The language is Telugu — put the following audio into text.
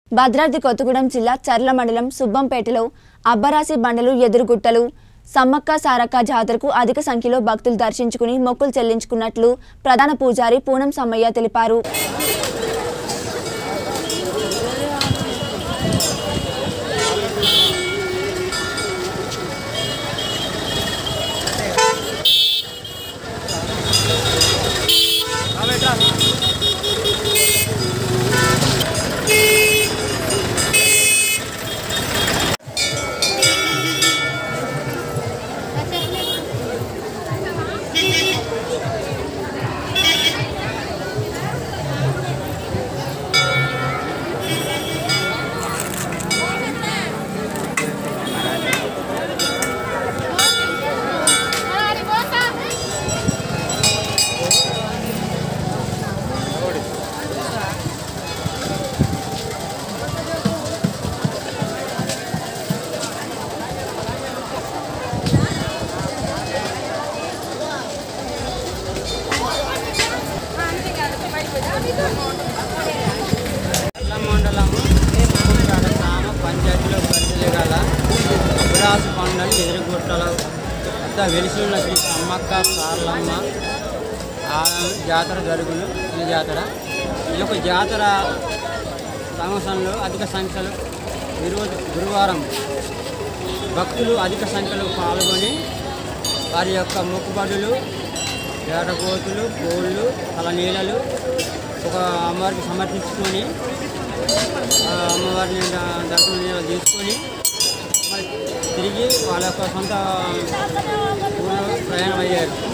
భద్రాద్రి కొత్తగూడెం జిల్లా చర్ల మండలం సుబ్బంపేటలో అబ్బరాసి బండలు ఎదురుగుట్టలు సమ్మక్క సారక్క జాతరకు అధిక సంఖ్యలో భక్తులు దర్శించుకుని మొక్కులు చెల్లించుకున్నట్లు ప్రధాన పూజారి పూనం సమ్మయ్య తెలిపారు పట్ల మండలము కుక్కడ గ్రామ పంచాయతీలో పరిధిలో గల అభిరాసు కొండలు ఎదురుగుట్టల వద్ద వెలిసి ఉన్న శ్రీ సమ్మక్క సార్లమ్మ ఆలయం జాతర జరుగును ఈ జాతర ఈ యొక్క జాతర సంవత్సరంలో అధిక సంఖ్యలో ఈరోజు గురువారం భక్తులు అధిక సంఖ్యలో పాల్గొని వారి యొక్క మొక్కుబడులు ఏటకోతులు కోళ్ళు తలనీళ్ళలు ఒక అమ్మవారికి సమర్పించుకొని ఆ అమ్మవారిని ద- దర్శనం తీసుకొని మరి తిరిగి వాళ్ళ యొక్క సొంత ఊళ్ళో ప్రయాణం అయ్యారు